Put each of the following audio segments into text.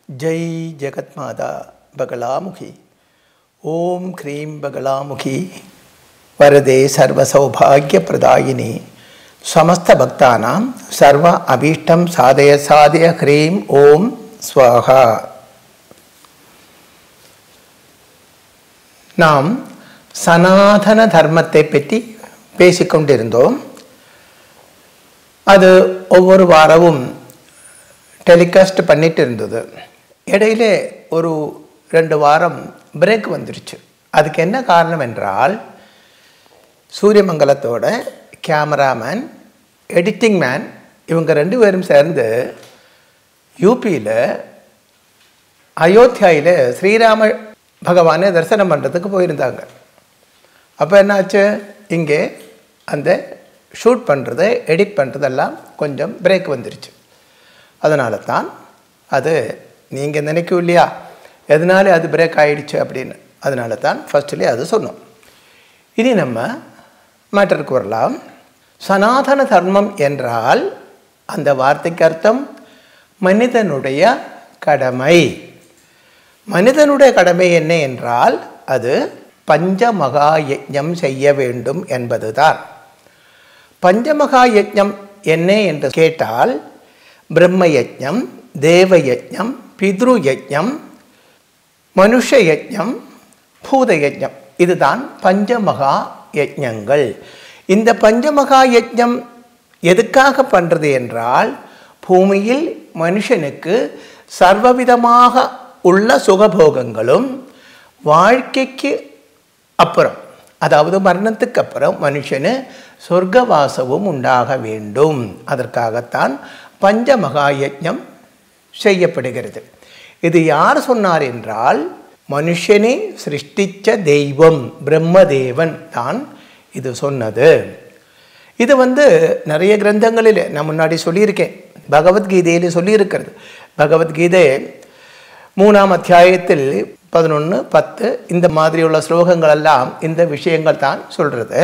जय जगत्माता बगलामुखी ॐ क्रीं बगलामुखी वरदे सर्वसौभाग्यप्रदायिनी समस्तभक्तानां सर्व अभीष्टं साधय साधय ह्रीं ॐ स्वाहा நாம் சனாதன தர்மத்தை பற்றி பேசிக்கொண்டிருந்தோம் அது ஒவ்வொரு வாரமும் டெலிகாஸ்ட் பண்ணிட்டு இருந்தது இடையில ஒரு ரெண்டு வாரம் பிரேக் வந்துருச்சு அதுக்கு என்ன காரணம் என்றால் சூரியமங்கலத்தோட கேமராமேன் எடிட்டிங் மேன் இவங்க ரெண்டு பேரும் சேர்ந்து யூபியில் அயோத்தியாவில் ஸ்ரீராம பகவானை தரிசனம் பண்ணுறதுக்கு போயிருந்தாங்க அப்போ என்னாச்சு இங்கே அந்த ஷூட் பண்ணுறது எடிட் பண்ணுறதெல்லாம் கொஞ்சம் பிரேக் வந்துருச்சு அதனால தான் அது நீங்கள் நினைக்கும் இல்லையா எதனால அது பிரேக் ஆகிடுச்சு அப்படின்னு அதனால தான் ஃபஸ்ட்லேயே அது சொன்னோம் இனி நம்ம மேட்டருக்கு வரலாம் சனாதன தர்மம் என்றால் அந்த வார்த்தைக்கு அர்த்தம் மனிதனுடைய கடமை மனிதனுடைய கடமை என்ன என்றால் அது பஞ்சமகா யஜ்ஞம் செய்ய வேண்டும் என்பதுதான் பஞ்சமகா யஜ்ஞம் என்ன என்று கேட்டால் பிரம்ம யஜ்ஞம் தேவ யஜ்ஞம் பித்ரு யஜ்ஞம் மனுஷ யஜ்ஞம் பூத யஜ்ஞம் இதுதான் பஞ்சமகா யஜ்ஞங்கள் இந்த பஞ்சமகா யஜ்ஞம் எதுக்காக பண்ணுறது என்றால் பூமியில் மனுஷனுக்கு சர்வவிதமாக உள்ள சுகபோகங்களும் வாழ்க்கைக்கு அப்புறம் அதாவது மரணத்துக்கு அப்புறம் மனுஷனு சொர்க்கவாசமும் உண்டாக வேண்டும் அதற்காகத்தான் பஞ்சமகா யஜ்ஞம் செய்யப்படுகிறது இது யார் சொன்னார் என்றால் மனுஷனை சிருஷ்டித்த தெய்வம் பிரம்மதேவன் தான் இது சொன்னது இது வந்து நிறைய கிரந்தங்களில் நான் முன்னாடி சொல்லியிருக்கேன் பகவத்கீதையில் சொல்லியிருக்கிறது பகவத்கீதை மூணாம் அத்தியாயத்தில் பதினொன்று பத்து இந்த மாதிரியுள்ள ஸ்லோகங்கள் எல்லாம் இந்த விஷயங்கள் தான் சொல்கிறது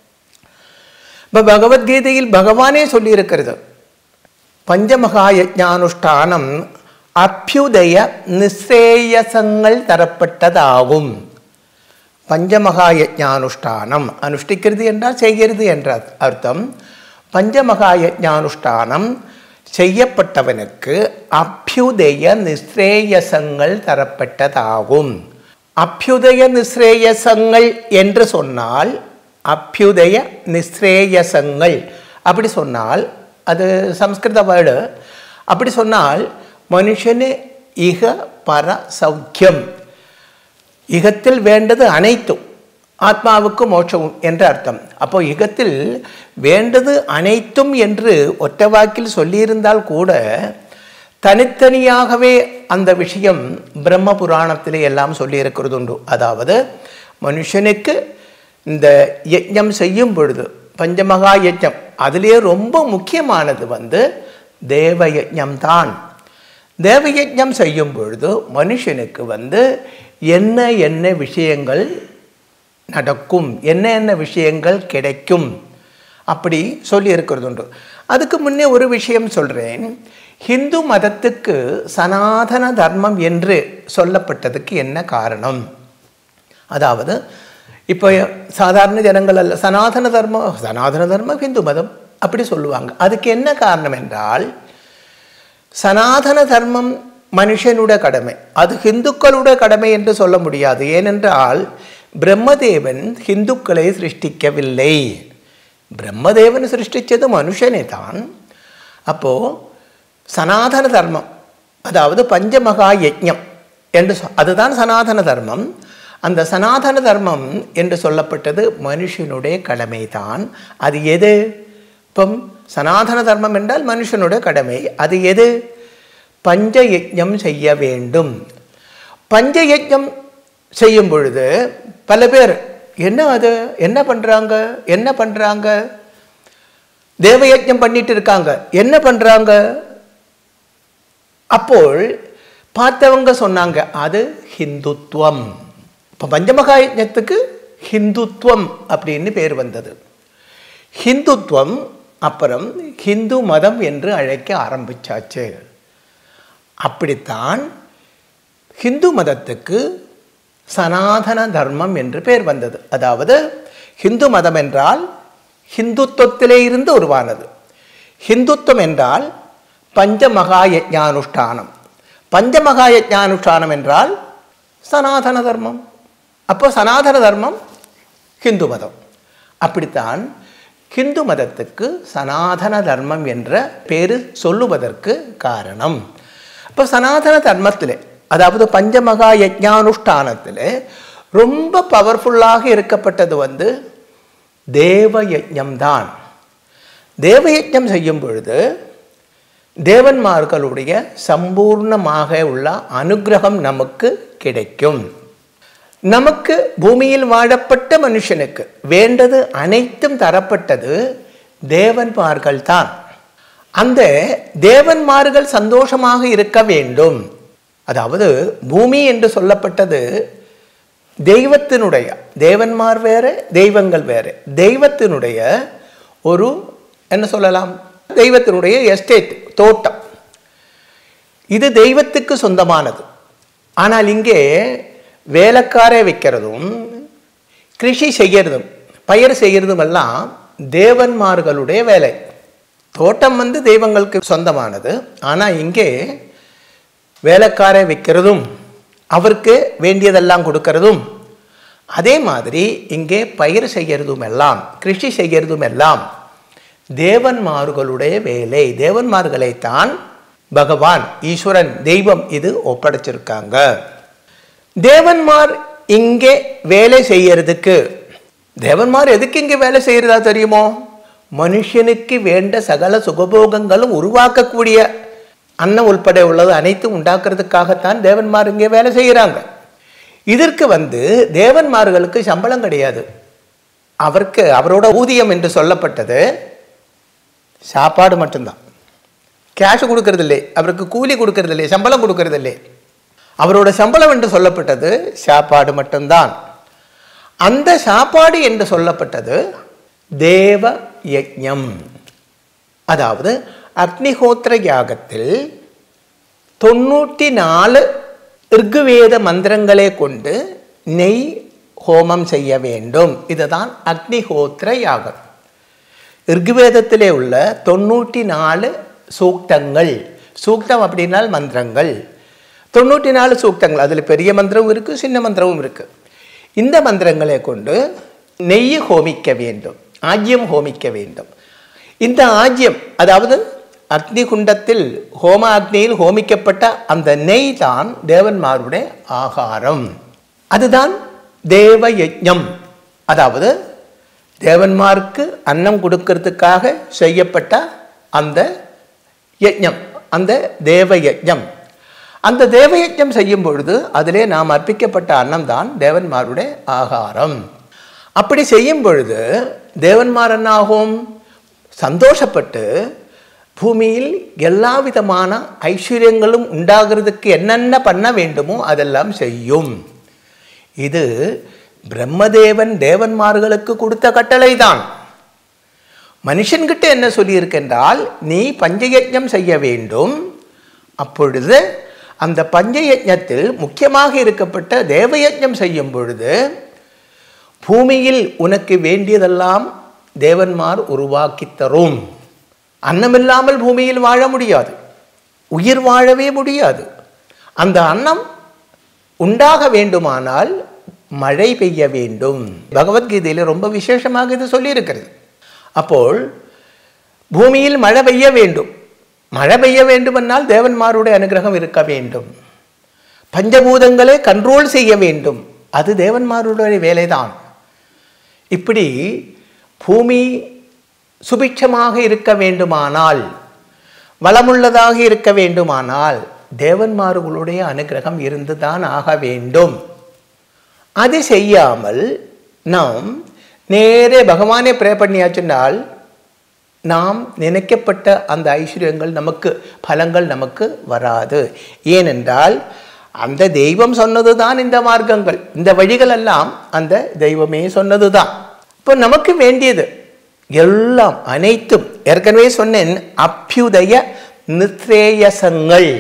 இப்போ பகவத்கீதையில் பகவானே சொல்லியிருக்கிறது பஞ்சமகா யஜானுஷ்டானம் அபியுதய நிஸ்ரேயசங்கள் தரப்பட்டதாகும் பஞ்சமகா யஜானுஷ்டானம் அனுஷ்டிக்கிறது என்றால் செய்கிறது என்ற அர்த்தம் பஞ்சமகா யஜானுஷ்டானம் செய்யப்பட்டவனுக்கு அபியுதய நிஸ்ரேயசங்கள் தரப்பட்டதாகும் அபியுதய நிஸ்ரேயசங்கள் என்று சொன்னால் அபியுதய நிஸ்ரேயசங்கள் அப்படி சொன்னால் அது சம்ஸ்கிருத வேர்டு அப்படி சொன்னால் மனுஷனு இக பர சௌக்கியம் இகத்தில் வேண்டது அனைத்தும் ஆத்மாவுக்கு மோட்சமும் என்ற அர்த்தம் அப்போ யுகத்தில் வேண்டது அனைத்தும் என்று ஒற்ற வாக்கில் சொல்லியிருந்தால் கூட தனித்தனியாகவே அந்த விஷயம் பிரம்ம புராணத்திலே எல்லாம் சொல்லியிருக்கிறது உண்டு அதாவது மனுஷனுக்கு இந்த யஜ்ஞம் செய்யும் பொழுது பஞ்சமகா யஜ்ஞம் அதிலே ரொம்ப முக்கியமானது வந்து தேவ யஜ்ஞம் தான் தேவ யஜ்ஞம் செய்யும் பொழுது மனுஷனுக்கு வந்து என்ன என்ன விஷயங்கள் நடக்கும் என்ன என்ன விஷயங்கள் கிடைக்கும் அப்படி சொல்லி இருக்கிறது உண்டு அதுக்கு முன்னே ஒரு விஷயம் சொல்கிறேன் ஹிந்து மதத்துக்கு சனாதன தர்மம் என்று சொல்லப்பட்டதுக்கு என்ன காரணம் அதாவது இப்போ சாதாரண ஜனங்கள் அல்ல சனாதன தர்மம் சனாதன தர்மம் ஹிந்து மதம் அப்படி சொல்லுவாங்க அதுக்கு என்ன காரணம் என்றால் சனாதன தர்மம் மனுஷனுடைய கடமை அது ஹிந்துக்களுடைய கடமை என்று சொல்ல முடியாது ஏனென்றால் பிரம்மதேவன் ஹிந்துக்களை சிருஷ்டிக்கவில்லை பிரம்மதேவன் சிருஷ்டித்தது மனுஷனே தான் அப்போது சனாதன தர்மம் அதாவது பஞ்சமகா யஜ்ஞம் என்று அதுதான் சனாதன தர்மம் அந்த சனாதன தர்மம் என்று சொல்லப்பட்டது மனுஷனுடைய கடமை தான் அது எது இப்போ சனாதன தர்மம் என்றால் மனுஷனுடைய கடமை அது எது பஞ்ச யஜ்ஞம் செய்ய வேண்டும் பஞ்ச யஜ்ஞம் செய்யும் பொழுது பல பேர் என்ன அது என்ன பண்ணுறாங்க என்ன பண்ணுறாங்க தேவயஜ்ஞம் பண்ணிட்டு இருக்காங்க என்ன பண்ணுறாங்க அப்போல் பார்த்தவங்க சொன்னாங்க அது ஹிந்துத்துவம் இப்போ பஞ்சமகா யஜ்ஞத்துக்கு ஹிந்துத்துவம் அப்படின்னு பேர் வந்தது ஹிந்துத்துவம் அப்புறம் ஹிந்து மதம் என்று அழைக்க ஆரம்பிச்சாச்சு அப்படித்தான் ஹிந்து மதத்துக்கு சனாதன தர்மம் என்று பேர் வந்தது அதாவது ஹிந்து மதம் என்றால் ஹிந்துத்துவத்திலே இருந்து உருவானது ஹிந்துத்துவம் என்றால் பஞ்சமகா யஜ்ஞானுஷ்டானம் பஞ்சமகா யஜ்ஞானுஷ்டானம் என்றால் சனாதன தர்மம் அப்போ சனாதன தர்மம் ஹிந்து மதம் அப்படித்தான் ஹிந்து மதத்துக்கு சனாதன தர்மம் என்ற பேரு சொல்லுவதற்கு காரணம் இப்போ சனாதன தர்மத்தில் அதாவது பஞ்சமகா யஜ்ஞானுஷ்டானத்தில் ரொம்ப பவர்ஃபுல்லாக இருக்கப்பட்டது வந்து தேவ யஜ்ஞம்தான் தேவ யஜ்ஞம் செய்யும் பொழுது தேவன்மார்களுடைய சம்பூர்ணமாக உள்ள அனுகிரகம் நமக்கு கிடைக்கும் நமக்கு பூமியில் வாழப்பட்ட மனுஷனுக்கு வேண்டது அனைத்தும் தரப்பட்டது தேவன்மார்கள் தான் அந்த தேவன்மார்கள் சந்தோஷமாக இருக்க வேண்டும் அதாவது பூமி என்று சொல்லப்பட்டது தெய்வத்தினுடைய தேவன்மார் வேறு தெய்வங்கள் வேறு தெய்வத்தினுடைய ஒரு என்ன சொல்லலாம் தெய்வத்தினுடைய எஸ்டேட் தோட்டம் இது தெய்வத்துக்கு சொந்தமானது ஆனால் இங்கே வேலைக்காரை வைக்கிறதும் கிருஷி செய்கிறதும் பயிர் செய்கிறதும் எல்லாம் தேவன்மார்களுடைய வேலை தோட்டம் வந்து தெய்வங்களுக்கு சொந்தமானது ஆனால் இங்கே வேலைக்காரை வைக்கிறதும் அவருக்கு வேண்டியதெல்லாம் கொடுக்கறதும் அதே மாதிரி இங்கே பயிர் செய்கிறதும் எல்லாம் கிருஷி செய்கிறதும் எல்லாம் தேவன்மார்களுடைய வேலை தேவன்மார்களை தான் பகவான் ஈஸ்வரன் தெய்வம் இது ஒப்படைச்சிருக்காங்க தேவன்மார் இங்கே வேலை செய்யறதுக்கு தேவன்மார் எதுக்கு இங்கே வேலை செய்யறதா தெரியுமோ மனுஷனுக்கு வேண்ட சகல சுகபோகங்களும் உருவாக்கக்கூடிய அன்னம் உள்பட உள்ளது அனைத்தும் உண்டாக்குறதுக்காகத்தான் தேவன்மார் இங்கே வேலை செய்கிறாங்க இதற்கு வந்து தேவன்மார்களுக்கு சம்பளம் கிடையாது அவருக்கு அவரோட ஊதியம் என்று சொல்லப்பட்டது சாப்பாடு மட்டும்தான் கேஷ் கொடுக்கறதில்லை அவருக்கு கூலி கொடுக்கறதில்லை சம்பளம் கொடுக்கறதில்லை அவரோட சம்பளம் என்று சொல்லப்பட்டது சாப்பாடு மட்டும்தான் அந்த சாப்பாடு என்று சொல்லப்பட்டது தேவ யஜ்ஞம் அதாவது அக்னிஹோத்திர யாகத்தில் தொண்ணூற்றி நாலு ரிக்குவேத மந்திரங்களை கொண்டு நெய் ஹோமம் செய்ய வேண்டும் இதுதான் அக்னிஹோத்திர யாகம் ரிக்குவேதத்திலே உள்ள தொண்ணூற்றி நாலு சூக்தங்கள் சூக்தம் அப்படின்னால் மந்திரங்கள் தொண்ணூற்றி நாலு சூக்தங்கள் அதில் பெரிய மந்திரமும் இருக்குது சின்ன மந்திரமும் இருக்குது இந்த மந்திரங்களை கொண்டு நெய் ஹோமிக்க வேண்டும் ஆஜ்யம் ஹோமிக்க வேண்டும் இந்த ஆஜ்யம் அதாவது அக்னி குண்டத்தில் ஹோம அக்னியில் ஹோமிக்கப்பட்ட அந்த நெய் தான் தேவன்மாருடைய ஆகாரம் அதுதான் தேவ யஜ்ஞம் அதாவது தேவன்மார்க்கு அன்னம் கொடுக்கறதுக்காக செய்யப்பட்ட அந்த யஜ்ஞம் அந்த தேவ யஜ்ஞம் அந்த தேவ யஜ்ஞம் செய்யும் பொழுது அதிலே நாம் அர்ப்பிக்கப்பட்ட அன்னம் தான் தேவன்மாருடைய ஆகாரம் அப்படி செய்யும் பொழுது தேவன்மார் என்னாகும் சந்தோஷப்பட்டு பூமியில் எல்லா விதமான ஐஸ்வர்யங்களும் உண்டாகிறதுக்கு என்னென்ன பண்ண வேண்டுமோ அதெல்லாம் செய்யும் இது பிரம்மதேவன் தேவன்மார்களுக்கு கொடுத்த கட்டளை தான் மனுஷன்கிட்ட என்ன சொல்லியிருக்கின்றால் நீ பஞ்சயஜ்ஞம் செய்ய வேண்டும் அப்பொழுது அந்த பஞ்சயஜ்ஞத்தில் முக்கியமாக இருக்கப்பட்ட தேவயஜ்ஞம் செய்யும் பொழுது பூமியில் உனக்கு வேண்டியதெல்லாம் தேவன்மார் உருவாக்கி தரும் அன்னமில்லாமல் பூமியில் வாழ முடியாது உயிர் வாழவே முடியாது அந்த அன்னம் உண்டாக வேண்டுமானால் மழை பெய்ய வேண்டும் பகவத்கீதையில் ரொம்ப விசேஷமாக இது சொல்லியிருக்கிறது அப்போல் பூமியில் மழை பெய்ய வேண்டும் மழை பெய்ய வேண்டுமென்றால் தேவன்மாருடைய அனுகிரகம் இருக்க வேண்டும் பஞ்சபூதங்களை கண்ட்ரோல் செய்ய வேண்டும் அது தேவன்மாருடைய வேலைதான் இப்படி பூமி சுபிட்சமாக இருக்க வேண்டுமானால் வளமுள்ளதாக இருக்க வேண்டுமானால் தேவன்மார்களுடைய அனுகிரகம் இருந்துதான் ஆக வேண்டும் அது செய்யாமல் நாம் நேரே பகவானே ப்ரே பண்ணியாச்சுனால் நாம் நினைக்கப்பட்ட அந்த ஐஸ்வர்யங்கள் நமக்கு பலங்கள் நமக்கு வராது ஏனென்றால் அந்த தெய்வம் சொன்னது தான் இந்த மார்க்கங்கள் இந்த வழிகள் எல்லாம் அந்த தெய்வமே சொன்னது தான் இப்போ நமக்கு வேண்டியது எல்லாம் அனைத்தும் ஏற்கனவே சொன்னேன் அப்பியுதய நித்ரேயசங்கள்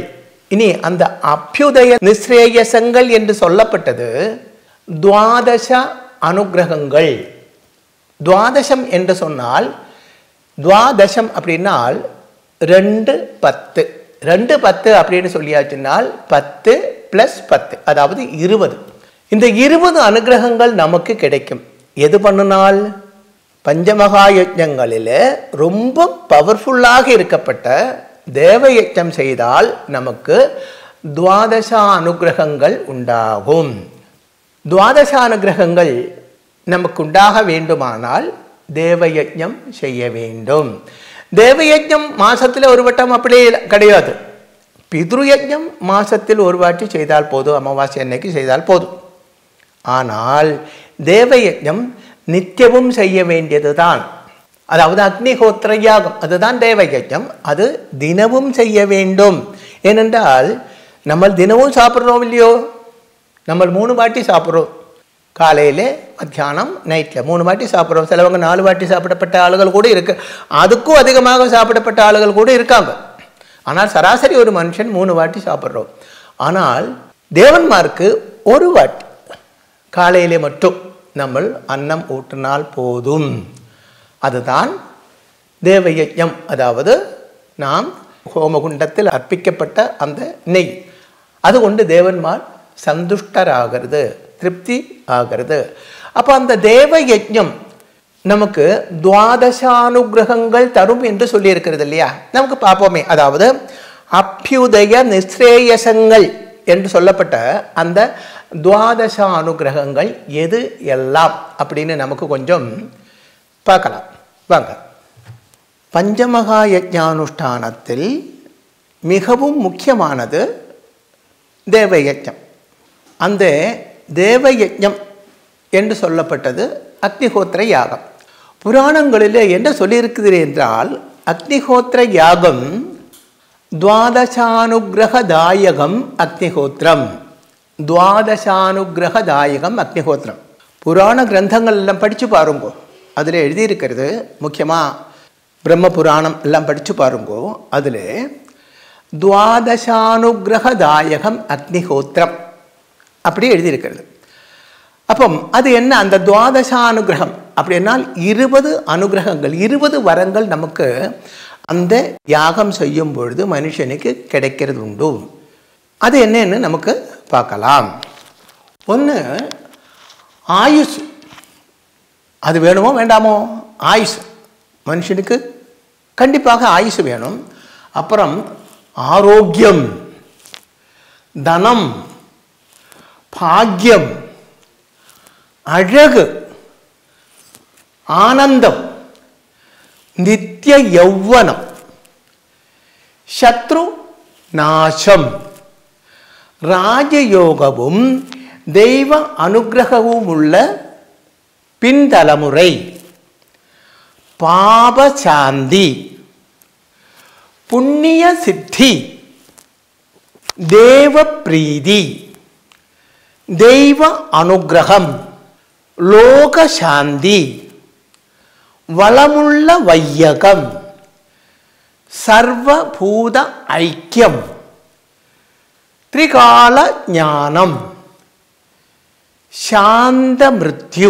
இனி அந்த அபியுதய நிஸ்ரேயசங்கள் என்று சொல்லப்பட்டது துவாதச அனுகிரகங்கள் துவாதசம் என்று சொன்னால் துவாதசம் அப்படின்னால் ரெண்டு பத்து ரெண்டு பத்து அப்படின்னு சொல்லியாச்சுனால் பத்து ப்ளஸ் பத்து அதாவது இருபது இந்த இருபது அனுகிரகங்கள் நமக்கு கிடைக்கும் எது பண்ணினால் பஞ்சமகா யஜ்ஞங்களில் ரொம்ப பவர்ஃபுல்லாக இருக்கப்பட்ட தேவ யஜ்ஞம் செய்தால் நமக்கு துவாதச அனுகிரகங்கள் உண்டாகும் துவாதச அனுகிரகங்கள் நமக்கு உண்டாக வேண்டுமானால் தேவ யஜ்ஞம் செய்ய வேண்டும் தேவ யஜ்ஞம் மாசத்துல ஒரு வட்டம் அப்படியே கிடையாது பித்ரு யஜ்ஞம் மாசத்தில் ஒரு வாட்டி செய்தால் போதும் அமாவாசை அன்னைக்கு செய்தால் போதும் ஆனால் தேவ யஜ்ஞம் நித்தியமும் செய்ய வேண்டியதுதான் அதாவது அக்னிஹோத்திர யாகம் அதுதான் தேவ யஜ்ஞம் அது தினமும் செய்ய வேண்டும் ஏனென்றால் நம்ம தினமும் சாப்பிட்றோம் இல்லையோ நம்ம மூணு வாட்டி சாப்பிட்றோம் காலையில் மத்தியானம் நைட்டில் மூணு வாட்டி சாப்பிட்றோம் சிலவங்க நாலு வாட்டி சாப்பிடப்பட்ட ஆளுகள் கூட இருக்கு அதுக்கும் அதிகமாக சாப்பிடப்பட்ட ஆளுகள் கூட இருக்காங்க ஆனால் சராசரி ஒரு மனுஷன் மூணு வாட்டி சாப்பிட்றோம் ஆனால் தேவன்மார்க்கு ஒரு வாட்டி காலையிலே மட்டும் நம்ம அன்னம் ஊட்டினால் போதும் அதுதான் தேவ யஜ்ஞம் அதாவது நாம் ஹோமகுண்டத்தில் அர்ப்பிக்கப்பட்ட அந்த நெய் அது கொண்டு தேவன்மார் சந்துஷ்டராகிறது திருப்தி ஆகிறது அப்போ அந்த தேவ யஜ்ஞம் நமக்கு துவாதசானுகிரகங்கள் தரும் என்று சொல்லியிருக்கிறது இல்லையா நமக்கு பார்ப்போமே அதாவது அபியுதய நிஸ்ரேயசங்கள் என்று சொல்லப்பட்ட அந்த துவாதச அனுகிரகங்கள் எது எல்லாம் அப்படின்னு நமக்கு கொஞ்சம் பார்க்கலாம் வாங்க பஞ்சமகா யஜ்ஞானுஷ்டானத்தில் மிகவும் முக்கியமானது தேவ யஜ்ஞம் அந்த தேவ யஜ்ஞம் என்று சொல்லப்பட்டது அக்னிஹோத்திர யாகம் புராணங்களில் என்ன சொல்லியிருக்குது என்றால் அக்னிஹோத்திர யாகம் துவாதசானுகிரகதாயகம் அக்னிஹோத்திரம் துவாதசானுகிரகதாயகம் அக்னிஹோத்திரம் புராண கிரந்தங்கள் எல்லாம் படித்து பாருங்கோ அதில் எழுதியிருக்கிறது முக்கியமாக பிரம்ம புராணம் எல்லாம் படித்து பாருங்கோ அதில் துவாதசானுகிரகதாயகம் அக்னிஹோத்திரம் அப்படி எழுதியிருக்கிறது அப்போ அது என்ன அந்த துவாதசானுகிரகம் அப்படின்னால் இருபது அனுகிரகங்கள் இருபது வரங்கள் நமக்கு அந்த யாகம் செய்யும் பொழுது மனுஷனுக்கு கிடைக்கிறது உண்டு அது என்னன்னு நமக்கு பார்க்கலாம் ஒன்று ஆயுஷ் அது வேணுமோ வேண்டாமோ ஆயுஷ் மனுஷனுக்கு கண்டிப்பாக ஆயுஷ் வேணும் அப்புறம் ஆரோக்கியம் தனம் பாக்கியம் அழகு ஆனந்தம் நித்திய யௌவனம் சத்ரு நாசம் ராஜயோகமும் தெய்வ அனுகிரகமும் உள்ள பின்தலமுறை பாபசாந்தி புண்ணிய சித்தி தேவ பிரீதி தெய்வ அனுகிரகம் லோகசாந்தி வளமுள்ள வையகம் சர்வபூத ஐக்கியம் திரிகால ஞானம் சாந்த மிருத்யு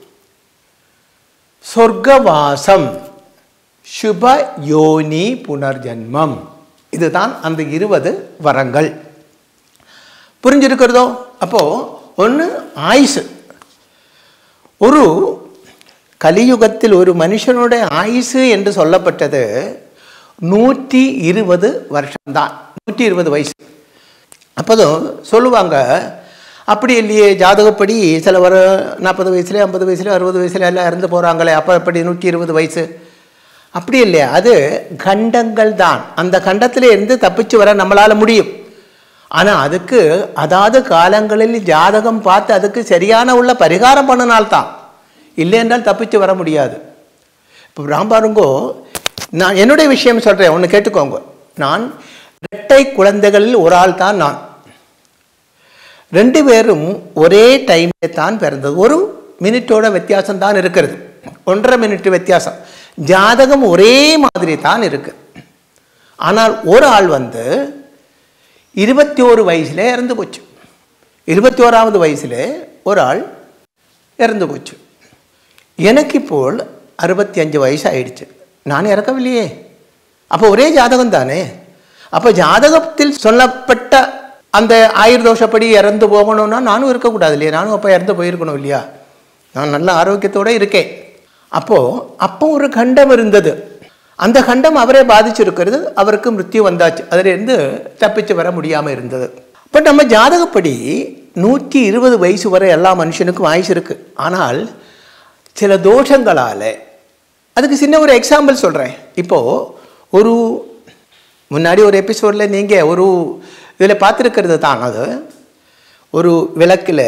சொர்க்கவாசம் சுப யோனி புனர்ஜன்மம் இதுதான் அந்த இருபது வரங்கள் புரிஞ்சிருக்கிறதோ அப்போ ஒன்று ஆயுசு ஒரு கலியுகத்தில் ஒரு மனுஷனுடைய ஆயுசு என்று சொல்லப்பட்டது நூற்றி இருபது வருஷம்தான் நூற்றி இருபது வயசு அப்போதும் சொல்லுவாங்க அப்படி இல்லையே ஜாதகப்படி சில வர நாற்பது வயசுல ஐம்பது வயசுல அறுபது வயசுல எல்லாம் இறந்து போகிறாங்களே அப்போ எப்படி நூற்றி இருபது வயசு அப்படி இல்லையா அது கண்டங்கள் தான் அந்த கண்டத்தில் இருந்து தப்பிச்சு வர நம்மளால் முடியும் ஆனால் அதுக்கு அதாவது காலங்களில் ஜாதகம் பார்த்து அதுக்கு சரியான உள்ள பரிகாரம் பண்ணினால்தான் இல்லை என்றால் தப்பிச்சு வர முடியாது இப்போ ராம்பாருங்கோ நான் என்னுடைய விஷயம் சொல்கிறேன் ஒன்று கேட்டுக்கோங்க நான் இரட்டை குழந்தைகளில் ஒரு ஆள் தான் நான் ரெண்டு பேரும் ஒரே டைமில் தான் பிறந்தது ஒரு மினிட்டோட வித்தியாசம் தான் இருக்கிறது ஒன்றரை மினிட் வித்தியாசம் ஜாதகம் ஒரே மாதிரி தான் இருக்கு ஆனால் ஒரு ஆள் வந்து இருபத்தி ஓரு வயசுல இறந்து போச்சு இருபத்தி ஓராவது வயசுல ஒரு ஆள் இறந்து போச்சு எனக்கு இப்போ அறுபத்தி அஞ்சு வயசு ஆயிடுச்சு நான் இறக்கவில்லையே அப்போ ஒரே ஜாதகம் தானே அப்போ ஜாதகத்தில் சொல்லப்பட்ட அந்த ஆயுர்தோஷப்படி இறந்து போகணும்னா நானும் இருக்கக்கூடாது இல்லையா நானும் அப்போ இறந்து போயிருக்கணும் இல்லையா நான் நல்ல ஆரோக்கியத்தோடு இருக்கேன் அப்போது அப்போ ஒரு கண்டம் இருந்தது அந்த கண்டம் அவரே பாதிச்சிருக்கிறது அவருக்கு மிருத்யு வந்தாச்சு அதிலிருந்து தப்பிச்சு வர முடியாமல் இருந்தது பட் நம்ம ஜாதகப்படி நூற்றி இருபது வயசு வரை எல்லா மனுஷனுக்கும் ஆயுசு இருக்குது ஆனால் சில தோஷங்களால் அதுக்கு சின்ன ஒரு எக்ஸாம்பிள் சொல்கிறேன் இப்போது ஒரு முன்னாடி ஒரு எபிசோடில் நீங்கள் ஒரு இதில் பார்த்துருக்கிறது தான் அது ஒரு விளக்கில்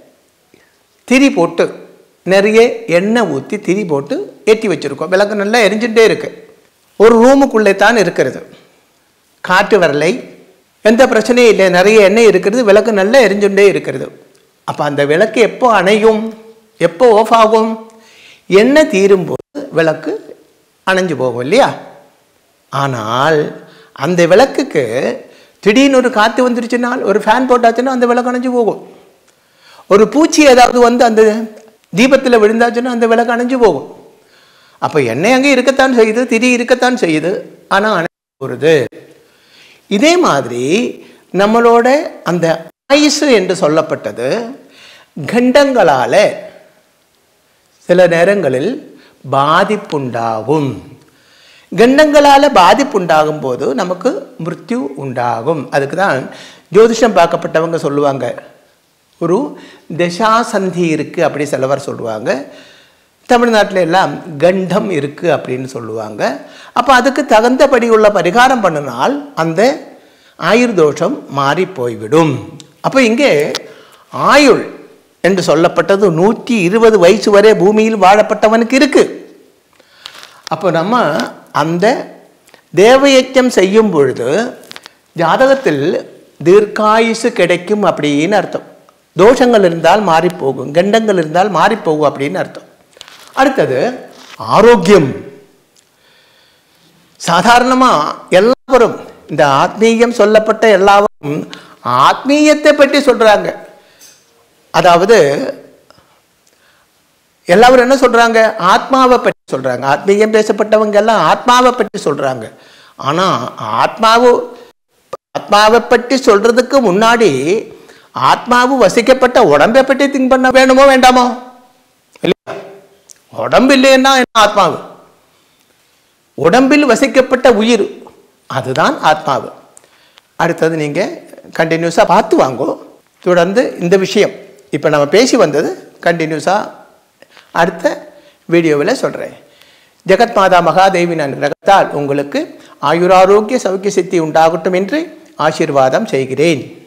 திரி போட்டு நிறைய எண்ணெய் ஊற்றி திரி போட்டு ஏற்றி வச்சுருக்கோம் விளக்கு நல்லா எரிஞ்சுட்டே இருக்கு ஒரு ரூமுக்குள்ளே தான் இருக்கிறது காற்று வரலை எந்த பிரச்சனையும் இல்லை நிறைய எண்ணெய் இருக்கிறது விளக்கு நல்லா எரிஞ்சுட்டே இருக்கிறது அப்போ அந்த விளக்கு எப்போ அணையும் எப்போ ஆஃப் ஆகும் எண்ணெய் தீரும்போது விளக்கு அணைஞ்சு போகும் இல்லையா ஆனால் அந்த விளக்குக்கு திடீர்னு ஒரு காற்று வந்துருச்சுனால் ஒரு ஃபேன் போட்டாச்சுன்னா அந்த விளக்கு அணைஞ்சு போகும் ஒரு பூச்சி ஏதாவது வந்து அந்த தீபத்தில் விழுந்தாச்சுன்னா அந்த விளக்கு அணைஞ்சு போகும் அப்போ எண்ணெய் அங்கே இருக்கத்தான் செய்யுது திரி இருக்கத்தான் செய்யுது ஆனால் அணைஞ்சு போகிறது இதே மாதிரி நம்மளோட அந்த ஆயுசு என்று சொல்லப்பட்டது கண்டங்களால் சில நேரங்களில் பாதிப்புண்டாகும் கண்டங்களால் பாதிப்புண்டாகும் போது நமக்கு மிருத்யு உண்டாகும் அதுக்கு தான் ஜோதிஷம் பார்க்கப்பட்டவங்க சொல்லுவாங்க ஒரு தசாசந்தி இருக்குது அப்படி சிலவர் சொல்லுவாங்க தமிழ்நாட்டில் எல்லாம் கண்டம் இருக்குது அப்படின்னு சொல்லுவாங்க அப்போ அதுக்கு தகுந்தபடி உள்ள பரிகாரம் பண்ணினால் அந்த ஆயுர்தோஷம் மாறி போய்விடும் அப்போ இங்கே ஆயுள் என்று சொல்லப்பட்டது நூற்றி இருபது வயசு வரை பூமியில் வாழப்பட்டவனுக்கு இருக்கு அப்போ நம்ம அந்த தேவயஜம் செய்யும் பொழுது ஜாதகத்தில் தீர்க்காயுசு கிடைக்கும் அப்படின்னு அர்த்தம் தோஷங்கள் இருந்தால் மாறிப்போகும் கண்டங்கள் இருந்தால் மாறிப்போகும் அப்படின்னு அர்த்தம் அடுத்தது ஆரோக்கியம் சாதாரணமாக எல்லாரும் இந்த ஆத்மீயம் சொல்லப்பட்ட எல்லாரும் ஆத்மீயத்தை பற்றி சொல்றாங்க அதாவது எல்லாரும் என்ன சொல்றாங்க ஆத்மாவை பற்றி சொல்றாங்க ஆத்மீயம் பேசப்பட்டவங்க எல்லாம் ஆத்மாவை பற்றி சொல்றாங்க ஆனா ஆத்மாவு ஆத்மாவை பற்றி சொல்றதுக்கு முன்னாடி ஆத்மாவு வசிக்கப்பட்ட உடம்பை பற்றி திங்க் பண்ண வேணுமோ வேண்டாமோ இல்லையா உடம்பு இல்லைன்னா என்ன ஆத்மாவு உடம்பில் வசிக்கப்பட்ட உயிர் அதுதான் ஆத்மாவு அடுத்தது நீங்கள் கண்டினியூஸாக பார்த்து வாங்கோ தொடர்ந்து இந்த விஷயம் இப்போ நம்ம பேசி வந்தது கண்டினியூஸாக அடுத்த வீடியோவில் சொல்கிறேன் ஜெகத் மாதா மகாதேவி நான் ரகத்தால் உங்களுக்கு ஆயுராரோக்கிய சௌக்கிய சித்தி உண்டாகட்டும் என்று ஆசீர்வாதம் செய்கிறேன்